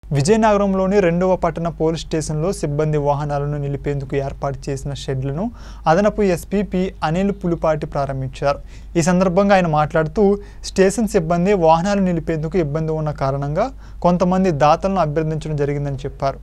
విజయనగరంలోని రెండవ పట్టణ పోలీస్ స్టేషన్లో సిబ్బంది వాహనాలను నిలిపేందుకు ఏర్పాటు చేసిన షెడ్లను అదనపు ఎస్పీ పి అనిల్ పులిపాటి ప్రారంభించారు ఈ సందర్భంగా ఆయన మాట్లాడుతూ స్టేషన్ సిబ్బంది వాహనాలు నిలిపేందుకు ఇబ్బంది ఉన్న కారణంగా కొంతమంది దాతలను అభ్యర్థించడం జరిగిందని చెప్పారు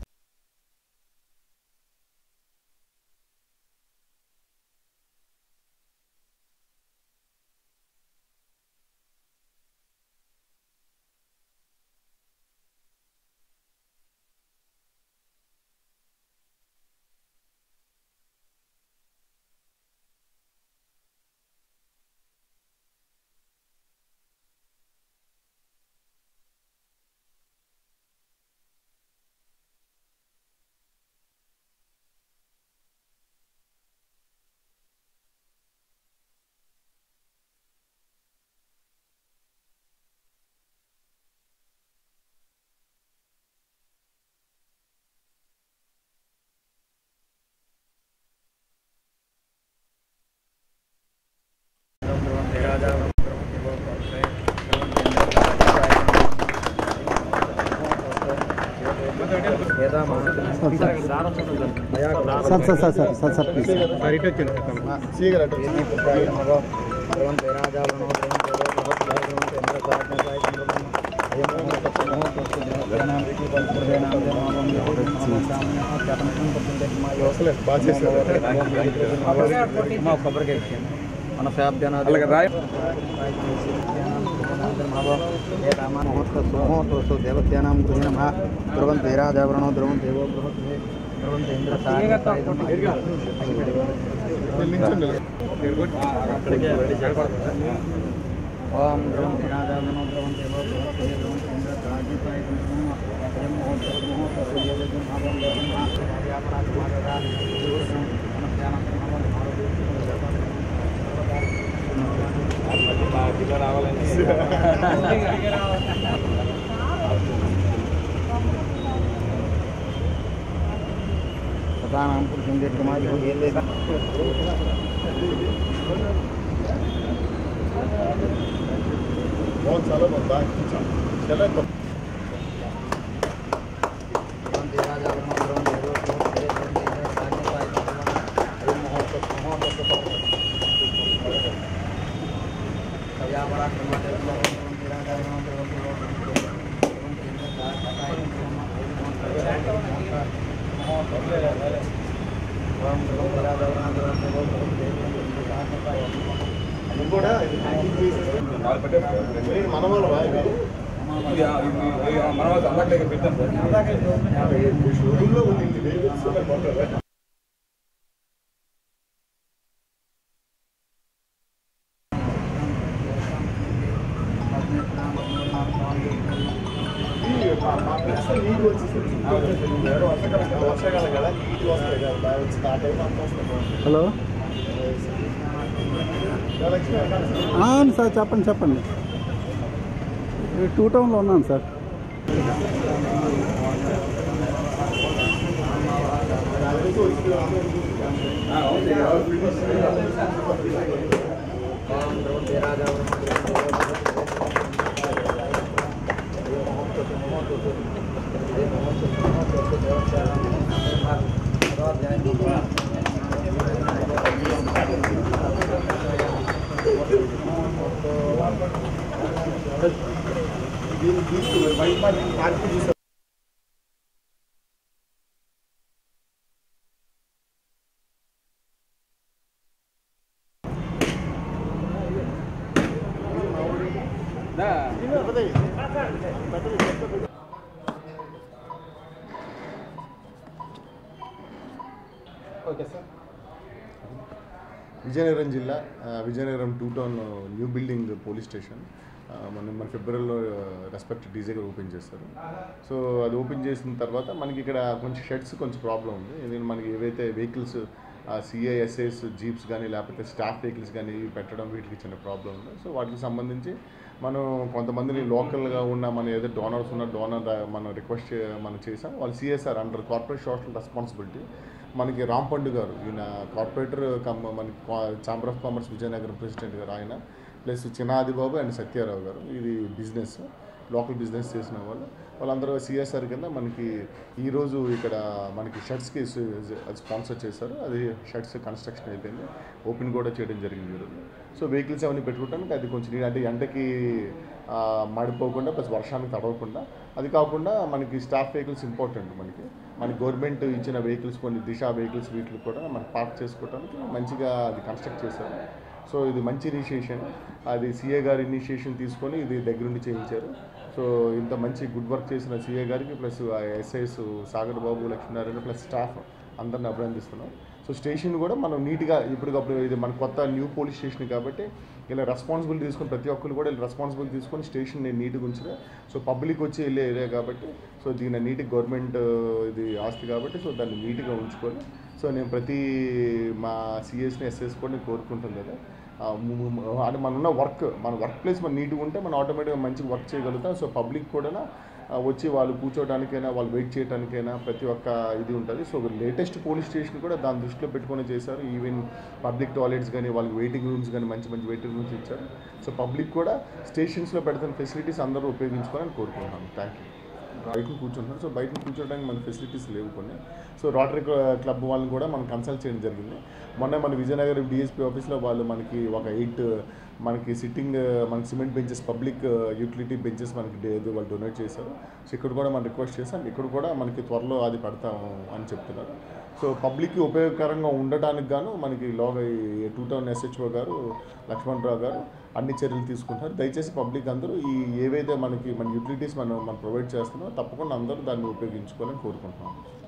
sir sir sir sir sir sir please మన శాబ్దానాది మహోత్సవ దేవత్యానాం తుది నమ ధ్రువంత ఇరాజావరణో ధ్రువం దేవో బృహత్తే ధ్రువంత ఇంద్ర ఓం ధ్రువం ఇరాజావరణో ధ్రువం దేవో బృహత్తే ధ్రువంత ఇంద్ర రాజీపాయ మహోత్సవ మహోత్సవ దేవత్యం భావం ప్రధానం పురుషం దీర్ఘమాయు ఏలే హలో అవును సార్ చెప్పండి చెప్పండి ఈ టూ టౌన్లో ఉన్నాను సార్ విజయనగరం జిల్లా ఆ, Vizianagaram two town new building police station ఆ, మన మన ఫిబ్రవరిలో రెస్పెక్ట్ డీజే గారు ఓపెన్ చేస్తారు సో అది ఓపెన్ చేసిన తర్వాత మనకి ఇక్కడ కొంచెం షెడ్స్ కొంచెం ప్రాబ్లం ఉంది ఎందుకంటే మనకి ఏవైతే వెహికల్స్ సిఐఎస్ఎస్ జీప్స్ కానీ లేకపోతే స్టాఫ్ వెహికల్స్ కానీ ఇవి పెట్టడం వీటికి చిన్న ప్రాబ్లం ఉంది సో వాటికి సంబంధించి మనం కొంతమందిని లోకల్గా ఉన్న మన ఏదో డోనర్స్ ఉన్న డోనర్ మనం రిక్వెస్ట్ చే- మనం చేసాం వాళ్ళు CSR under corporate social responsibility మనకి రాంపండు గారు ఈయన కార్పొరేటర్ కమ్ మనకి chamber of commerce Vizianagaram president garu ఆయన ప్లస్ చినాది బాబు అండ్ సత్యారావు గారు ఇది బిజినెస్ లోకల్ బిజినెస్ చేసిన వాళ్ళు వాళ్ళందరూ సిఎస్ఆర్ కింద మనకి ఈరోజు ఇక్కడ మనకి షర్ట్స్కి స్పాన్సర్ చేశారు అది షర్ట్స్ కన్స్ట్రక్షన్ అయిపోయింది ఓపెన్ కూడా చేయడం జరిగింది ఈరోజు సో వెహికల్స్ అవన్నీ పెట్టుకోవడానికి అది కొంచెం నీట్ అంటే ఎండకి ఆ, మాడిపోకుండా ప్లస్ వర్షానికి తడవకుండా అది కాకుండా మనకి స్టాఫ్ వెహికల్స్ ఇంపార్టెంట్ మనకి మన గవర్నమెంట్ ఇచ్చిన వెహికల్స్ కొన్ని దిశ వెహికల్స్ వీటిని కూడా మనకి పార్క్ చేసుకోవడానికి మంచిగా అది కన్స్ట్రక్ట్ చేశారు సో ఇది మంచి ఇనిషియేషన్ అది సీఏ గారి ఇనిషియేషన్ తీసుకొని ఇది దగ్గరుండి చేయించారు సో ఇంత మంచి గుడ్ వర్క్ చేసిన సీఏ గారికి plus SIS Sagar Babu Lakshminarayana plus staff అందరిని అభినందిస్తున్నాం సో స్టేషన్ కూడా మనం నీట్గా ఇప్పటికప్పుడు ఇది మన కొత్త న్యూ పోలీస్ స్టేషన్ కాబట్టి ఇలా రెస్పాన్సిబిలిటీ తీసుకొని ప్రతి ఒక్కరు కూడా ఇలా రెస్పాన్సిబిలిటీ తీసుకొని స్టేషన్ నేను నీట్గా ఉంచిన సో పబ్లిక్ వచ్చి వెళ్ళే ఏరియా కాబట్టి సో దీని నీట్గా గవర్నమెంట్ ఇది ఆస్తి కాబట్టి సో దాన్ని నీట్గా ఉంచుకొని సో నేను ప్రతి మా సిఎస్ని ఎస్ఎస్ కూడా నేను కోరుకుంటాను కదా ఆ, ము- ము- అంటే మన ఉన్న వర్క్ మన వర్క్ ప్లేస్ మన నీట్గా ఉంటే మనం ఆటోమేటిక్గా మంచిగా వర్క్ చేయగలుగుతాం సో పబ్లిక్ కూడా ఆ, వచ్చి వాళ్ళు కూర్చోవడానికైనా వాళ్ళు వెయిట్ చేయడానికైనా ప్రతి ఒక్క ఇది ఉంటుంది సో లేటెస్ట్ పోలీస్ స్టేషన్ కూడా దాని దృష్టిలో పెట్టుకొని చేశారు ఈవెన్ పబ్లిక్ టాయిలెట్స్ కానీ వాళ్ళకి వెయిటింగ్ రూమ్స్ కానీ మంచి మంచి వెయిటింగ్ రూమ్స్ ఇచ్చారు సో పబ్లిక్ కూడా స్టేషన్స్లో పెడుతున్న ఫెసిలిటీస్ అందరూ ఉపయోగించుకోవాలని కోరుకుంటున్నాను థ్యాంక్ యూ బయట కూర్చుంటున్నారు సో బయట కూర్చోడానికి మన ఫెసిలిటీస్ లేవు కొన్ని సో రోటరీ క్లబ్ వాళ్ళని కూడా మనం కన్సల్ట్ చేయడం జరిగింది మొన్న మన విజయనగరం డిఎస్పీ ఆఫీస్లో వాళ్ళు మనకి ఒక ఎయిట్ మనకి సిట్టింగ్ మనకి cement benches public utility benches మనకి డే- ఇది వాళ్ళు డొనేట్ చేశారు సో ఇక్కడ కూడా మనం రిక్వెస్ట్ చేసాం ఇక్కడ కూడా మనకి త్వరలో అది పెడతాము అని చెప్తున్నారు సో పబ్లిక్కి ఉపయోగకరంగా ఉండటానికి గాను మనకి లోగా ఈ టూ టౌన్ ఎస్హెచ్ఓ గారు లక్ష్మణ్ రావు గారు అన్ని చర్యలు తీసుకుంటున్నారు దయచేసి పబ్లిక్ అందరూ ఈ ఏవైతే మనకి మన యూటిలిటీస్ మనం మనం ప్రొవైడ్ చేస్తున్నామో తప్పకుండా అందరూ దాన్ని ఉపయోగించుకోవాలని కోరుకుంటున్నాం